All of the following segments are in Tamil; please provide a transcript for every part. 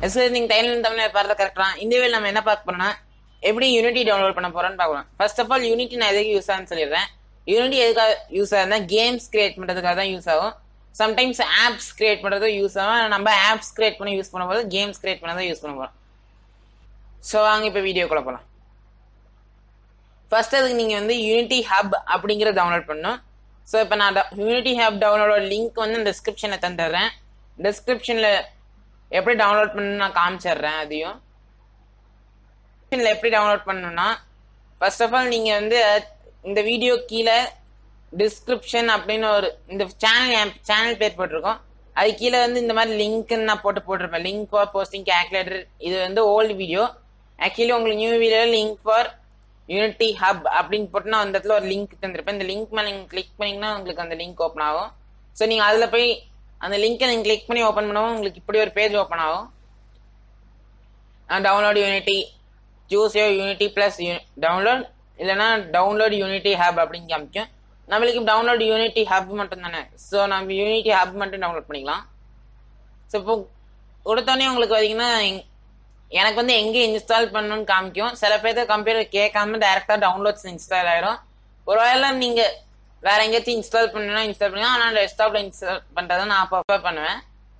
சார் நீங்கள் டைலண்ட் தமிழ் பார்த்து கரெக்டா இந்த வேலை நம்ம என்ன பார்க்க போறோம்னா எப்படி யூனிட்டி டவுன்லோட் பண்ண போறோம்னு பார்க்கலாம் ஃபர்ஸ்ட் ஆஃப் ஆல் யூனிட்டி நான் எதுக்கு யூஸ் ஆகுன்னு சொல்லிடுறேன் யூனிட்டி எதுக்காக யூஸ் ஆகுதுன்னா கேம்ஸ் கிரியேட் பண்ணுறதுக்காக தான் யூஸ் ஆகும் சம்டைம்ஸ் ஆப்ஸ் கிரியேட் பண்ணுறது யூஸ் ஆகும் நம்ம ஆப்ஸ் கிரியேட் பண்ணி யூஸ் பண்ணும்போது கேம்ஸ் கிரியேட் பண்ண தான் யூஸ் பண்ண போகிறோம் ஸோ வாங்க இப்போ வீடியோக்குள்ள போகலாம் ஃபர்ஸ்ட் அதுக்கு நீங்கள் வந்து யூனிட்டி ஹப் அப்படிங்கிறத டவுன்லோட் பண்ணணும் ஸோ இப்போ நான் யூனிட்டி ஹப் டவுன்லோட லிங்க் வந்து டிஸ்கிரிப்ஷனில் தந்துடுறேன் டிஸ்கிரிப்ஷனில் எப்படி டவுன்லோட் பண்ணணும்னு நான் காமிச்சிடுறேன் அதையும் டிஸ்கிரிப்ஷனில் எப்படி டவுன்லோட் பண்ணணும்னா ஃபர்ஸ்ட் ஆஃப் ஆல் நீங்கள் வந்து இந்த வீடியோ கீழே டிஸ்கிரிப்ஷன் அப்படின்னு ஒரு இந்த சேனல் என் சேனல் பேர் போட்டிருக்கோம் அது கீழே வந்து இந்த மாதிரி லிங்க்னு நான் போட்டு போட்டிருப்பேன் லிங்க் ஃபார் போஸ்டிங் கேல்குலேட்டர் இது வந்து ஓல்டு வீடியோ ஆக்சுவலி உங்களுக்கு new video link for Unity Hub அப்படின்னு போட்டு நான் அந்த இடத்துல ஒரு லிங்க் தந்திருப்பேன் இந்த லிங்க் மேலே நீங்கள் கிளிக் பண்ணிங்கன்னா உங்களுக்கு அந்த லிங்க் ஓப்பன் ஆகும் ஸோ நீங்கள் அதில் போய் அந்த லிங்கை நீங்கள் கிளிக் பண்ணி ஓப்பன் பண்ணவும் உங்களுக்கு இப்படி ஒரு பேஜ் ஓப்பன் ஆகும் download Unity choose your Unity plus download இல்லைன்னா டவுன்லோட் யூனிட்டி ஹப் அப்படின்னு காமிக்கும் நம்மளுக்கு டவுன்லோட் யூனிட்டி ஹப் மட்டும் தானே ஸோ நம்ம யூனிட்டி ஹப் மட்டும் டவுன்லோட் பண்ணிக்கலாம் ஸோ இப்போ கொடுத்தோடனே உங்களுக்கு பார்த்தீங்கன்னா எனக்கு வந்து எங்கே இன்ஸ்டால் பண்ணணும்னு காமிக்கும் சில பேர்த்த கம்ப்யூட்டர் கேட்காம டேரெக்டாக டவுன்லோட்ஸ் இன்ஸ்டால் ஆயிடும் ஒருவேளை நீங்கள் வேற எங்கேயாச்சும் இன்ஸ்டால் பண்ணணும்னா இன்ஸ்டால் பண்ணுங்க ஆனால் டெஸ்க்டாப்பில் இன்ஸ்டால் பண்ணுறதை நான் ப்ரிஃபர் பண்ணுவேன்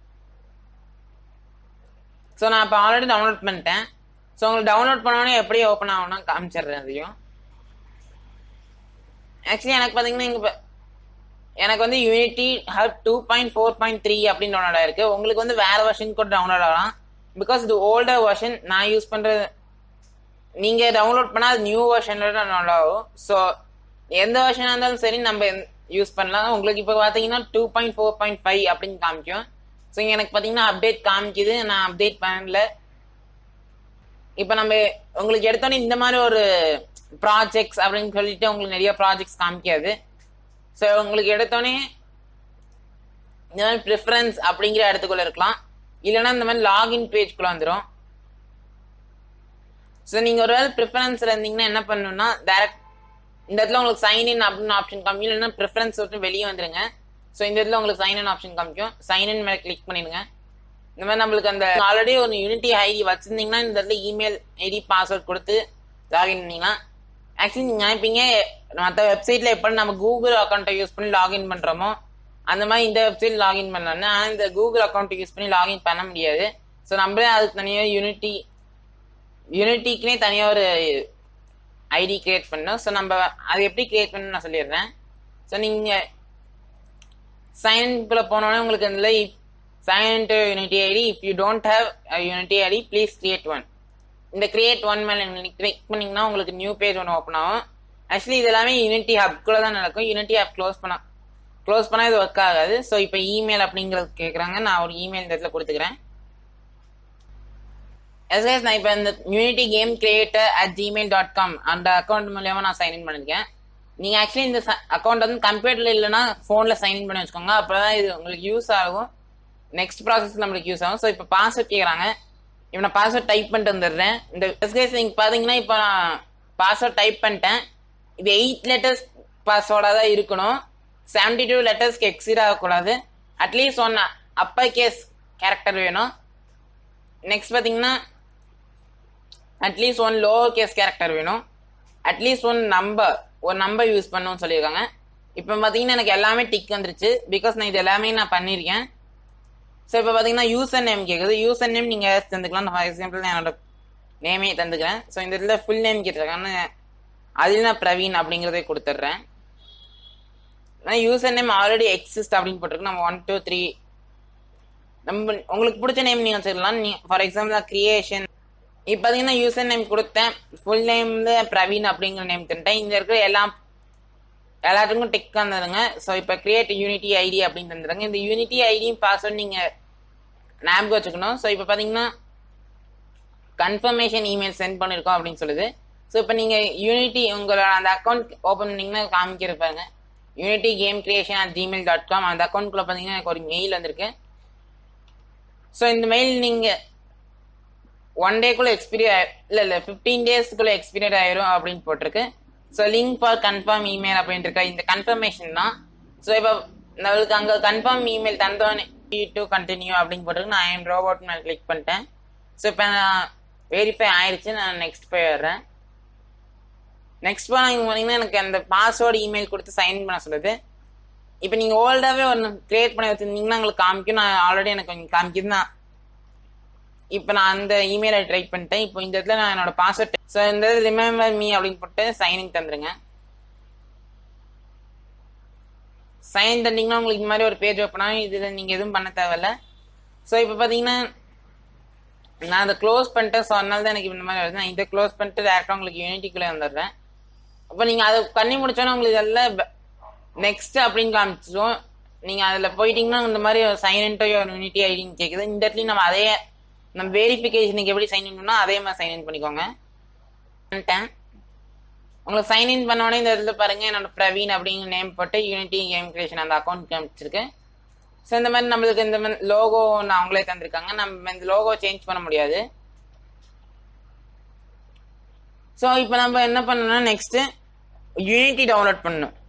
ஸோ நான் இப்போ ஆல்ரெடி டவுன்லோட் பண்ணிட்டேன் ஸோ உங்களுக்கு டவுன்லோட் பண்ணோன்னே எப்படி ஓப்பன் ஆகணும்னா காமிச்சிடுறேன் அதையும் ஆக்சுவலி எனக்கு பார்த்தீங்கன்னா இங்கே எனக்கு வந்து Unity Hub two point four point three அப்படின்னு டவுன்லோட் ஆயிருக்கு உங்களுக்கு வந்து வேற வெர்ஷன் கூட டவுன்லோட் ஆகலாம் பிகாஸ் இது ஓல்டர் வெர்ஷன் நான் யூஸ் பண்ணுறது நீங்கள் டவுன்லோட் பண்ணால் அது நியூ வெர்ஷனில் டவுன்லோட் ஆகும் ஸோ எந்த வெர்ஷனாக இருந்தாலும் சரி நம்ம யூஸ் பண்ணலாம் உங்களுக்கு இப்போ பார்த்தீங்கன்னா two point four point five அப்படின்னு காமிக்கும் ஸோ எனக்கு பார்த்தீங்கன்னா அப்டேட் காமிக்குது நான் அப்டேட் பண்ணல இப்போ நம்ம உங்களுக்கு எடுத்தோன்னே இந்த மாதிரி ஒரு ப்ராஜெக்ட்ஸ் அப்படின்னு சொல்லிட்டு உங்களுக்கு நிறைய ப்ராஜெக்ட்ஸ் காமிக்காது ஸோ உங்களுக்கு எடுத்தோன்னே இந்த மாதிரி ப்ரிஃபரன்ஸ் அப்படிங்கிற இடத்துக்குள்ள இருக்கலாம் இல்லைன்னா இந்த மாதிரி லாகின் பேஜ்குள்ள வந்துடும் ஸோ நீங்கள் ஒரு வேலை ப்ரிஃபரன்ஸில் இருந்தீங்கன்னா என்ன பண்ணணும்னா டேரக்ட் இந்த இடத்துல உங்களுக்கு சைன் இன் அப்படின்னு ஆப்ஷன் காமிக்கும் இல்லைன்னா ப்ரிஃபரன்ஸ் விட்டு வெளியே வந்துருங்க ஸோ இந்த இடத்துல உங்களுக்கு சைன் இன் ஆப்ஷன் காமிக்கும் சைன் இன் மேலே கிளிக் பண்ணிடுங்க இந்த மாதிரி நம்மளுக்கு அந்த ஆல்ரெடி ஒரு யூனிட்டி ஐடி வச்சிருந்தீங்கன்னா இந்த இடத்துல இமெயில் ஐடி பாஸ்வேர்ட் கொடுத்து லாகின் பண்ணீங்கன்னா ஆக்சுவலி நீங்கள் நினைப்பீங்க மற்ற வெப்சைட்டில் எப்படி நம்ம கூகுள் அக்கௌண்ட்டை யூஸ் பண்ணி லாகின் பண்ணுறோமோ அந்த மாதிரி இந்த வெப்சைட் லாகின் பண்ணலாம்னு ஆனால் இந்த கூகுள் அக்கௌண்ட்டை யூஸ் பண்ணி லாகின் பண்ண முடியாது ஸோ நம்மளே அதுக்கு தனியாக யூனிட்டி யூனிட்டிக்குனே தனியாக ஒரு ஐடி கிரியேட் பண்ணோம் ஸோ நம்ம அது எப்படி கிரியேட் பண்ணணும் நான் சொல்லிடுறேன் ஸோ நீங்கள் சைன்குள்ளே போனோடனே உங்களுக்கு அதில் sign to Unity ID if you don't have Unity ID please create one இந்த கிரியேட் ஒன் மேலே நீங்கள் கிளிக் பண்ணிங்கன்னா உங்களுக்கு நியூ பேஜ் ஒன்று ஓப்பன் ஆகும் ஆக்சுவலி இது எல்லாமே யூனிட்டி ஹப்குள்ளே தான் நடக்கும் யூனிட்டி ஹப் க்ளோஸ் பண்ண க்ளோஸ் பண்ணால் இது ஒர்க் ஆகாது ஸோ இப்போ இமெயில் அப்படிங்கிறது கேட்குறாங்க நான் ஒரு இமெயில் இந்த இடத்துல கொடுத்துக்கிறேன் எஸ்எஸ் நான் இப்போ இந்த Unity game creator at Gmail dot com அந்த அக்கௌண்ட் மூலியமாக நான் சைன்இன் பண்ணியிருக்கேன் நீங்கள் ஆக்சுவலி இந்த அக்கௌண்ட் வந்து கம்ப்யூட்டரில் இல்லைன்னா ஃபோனில் சைன்இன் பண்ணி வச்சுக்கோங்க அப்போ தான் இது உங்களுக்கு யூஸ் ஆகும் நெக்ஸ்ட் ப்ராசஸ் நம்மளுக்கு யூஸ் ஆகும் ஸோ இப்போ பாஸ்வேர்ட் கேட்குறாங்க இப்போ நான் பாஸ்வேர்ட் டைப் பண்ணிட்டு வந்துடுறேன் இந்த எஸ்கேஸ் நீங்கள் பார்த்தீங்கன்னா இப்போ நான் பாஸ்வேர்ட் டைப் பண்ணிட்டேன் இது எயிட் லெட்டர்ஸ் பாஸ்வேர்டாக தான் இருக்கணும் செவன்டி டூ லெட்டர்ஸ்க்கு எக்ஸீட் ஆகக்கூடாது at least one upper case character வேணும் நெக்ஸ்ட் பார்த்தீங்கன்னா at least one lower case character வேணும் அட்லீஸ்ட் ஒன் நம்பர் ஒரு நம்பர் யூஸ் பண்ணணும்னு சொல்லியிருக்காங்க இப்போ பார்த்தீங்கன்னா எனக்கு எல்லாமே டிக் வந்துருச்சு பிகாஸ் நான் இது எல்லாமே நான் பண்ணியிருக்கேன் ஸோ இப்போ பார்த்தீங்கன்னா யூசர் நேம் கேட்குது யூசர் நேம் நீங்கள் தந்துக்கலாம் ஃபார் எக்ஸாம்பிள் நான் என்னோட நேமே தந்துக்கிறேன் ஸோ இந்த இதில் ஃபுல் நேம் கேட்டிருக்காங்க அதில் நான் பிரவீன் அப்படிங்கிறதே கொடுத்துட்றேன் ஆனால் யூசர் நேம் ஆல்ரெடி எக்ஸிஸ்ட் அப்படின்னு போட்டிருக்கு நம்ம ஒன் டூ த்ரீ நம்ம உங்களுக்கு பிடிச்ச நேம் நீங்கள் வச்சுக்கலாம் நீ ஃபார் எக்ஸாம்பிள் கிரியேஷன் இப்போ பார்த்தீங்கன்னா யூசர் நேம் கொடுத்தேன் ஃபுல் நேம்ல பிரவீன் அப்படிங்கிற நேம் தந்துட்டேன் இங்கே இருக்கிற எல்லாம் எல்லாத்துக்கும் டிக் வந்ததுங்க ஸோ இப்போ கிரியேட் யூனிட்டி ஐடி அப்படின்னு தந்துடுங்க இந்த யூனிட்டி ஐடியும் பாஸ்வேர்ட் நீங்கள் ஞாபகம் வச்சுக்கணும் ஸோ இப்போ பார்த்தீங்கன்னா கன்ஃபர்மேஷன் இமெயில் சென்ட் பண்ணியிருக்கோம் அப்படின்னு சொல்லுது ஸோ இப்போ நீங்கள் யூனிட்டி உங்களோட அந்த அக்கௌண்ட் ஓப்பன் பண்ணிங்கன்னா காமிக்கிறப்பாங்க Unity game creation at Gmail dot com அந்த அக்கௌண்ட்குள்ளே பார்த்தீங்கன்னா எனக்கு ஒரு மெயில் வந்திருக்கு ஸோ இந்த மெயில் நீங்கள் ஒன் டேக்குள்ளே எக்ஸ்பீரி இல்லை இல்லை ஃபிஃப்டீன் டேஸ்க்குள்ளே எக்ஸ்பீரியட் ஆயிரும் அப்படின்னு போட்டிருக்கு so link for confirm email அப்படின்னு இருக்கா இந்த கன்ஃபர்மேஷன் தான் ஸோ இப்போ நம்மளுக்கு அங்கே கன்ஃபார்ம் இமெயில் தந்தோன்னே டு கண்டினியூ அப்படின்னு போட்டிருக்கு நான் ஐம் ரோபோட் மேலே கிளிக் பண்ணிட்டேன் ஸோ இப்போ நான் வெரிஃபை ஆயிடுச்சு நான் நெக்ஸ்ட் போயிடுறேன் நெக்ஸ்ட் போனால் பார்த்தீங்கன்னா எனக்கு அந்த பாஸ்வேர்டு இமெயில் கொடுத்து சைன் பண்ண சொல்லுது இப்போ நீங்கள் ஓல்டாகவே ஒன்று கிரியேட் பண்ணி வச்சுருந்தீங்கன்னா உங்களுக்கு காமிக்கும் நான் ஆல்ரெடி எனக்கு கொஞ்சம் காமிக்குது நான் இப்போ நான் அந்த இமெயிலை ட்ரை பண்ணிட்டேன் இப்போ இந்த இடத்துல நான் என்னோட பாஸ்வேர்ட் ஸோ இந்த ரிமெம்பர் மீ அப்படின்னு போட்டு சைனிங் தந்துருங்க சைன் தந்தீங்கன்னா உங்களுக்கு இந்த மாதிரி ஒரு பேஜ் ஓப்பன் ஆகும் இதில் நீங்கள் எதுவும் பண்ண தேவையில்ல ஸோ இப்போ பார்த்தீங்கன்னா நான் அதை க்ளோஸ் பண்ணிட்டேன் ஸோ அதனால தான் எனக்கு இந்த மாதிரி வருது நான் இதை க்ளோஸ் பண்ணிட்டு டேரெக்டாக உங்களுக்கு யூனிட்டிக்குள்ளே வந்துடுறேன் அப்போ நீங்கள் அதை பண்ணி முடிச்சோன்னா உங்களுக்கு இதெல்லாம் நெக்ஸ்ட் அப்படின்னு காமிச்சிடும் நீங்கள் அதில் போயிட்டீங்கன்னா இந்த மாதிரி சைன் இன்டோ யூனிட்டி ஐடின்னு கேட்குது இந்த இடத்துலையும் நம்ம அதே நம்ம வெரிஃபிகேஷனுக்கு எப்படி சைன் இன் பண்ணோம் அதே மாதிரி சைன் இன் பண்ணிக்கோங்க பண்ணிட்டேன் உங்களுக்கு சைன் இன் பண்ண உடனே இந்த இடத்துல பாருங்க என்னோட பிரவீன் அப்படிங்கிற நேம் போட்டு யூனிட்டி கேம் கிரியேஷன் அந்த அக்கௌண்ட் காமிச்சிருக்கு ஸோ இந்த மாதிரி நம்மளுக்கு இந்த மாதிரி லோகோ நான் அவங்களே தந்திருக்காங்க நம்ம இந்த லோகோ சேஞ்ச் பண்ண முடியாது ஸோ இப்போ நம்ம என்ன பண்ணணும்னா நெக்ஸ்ட் யூனிட்டி டவுன்லோட் பண்ணணும்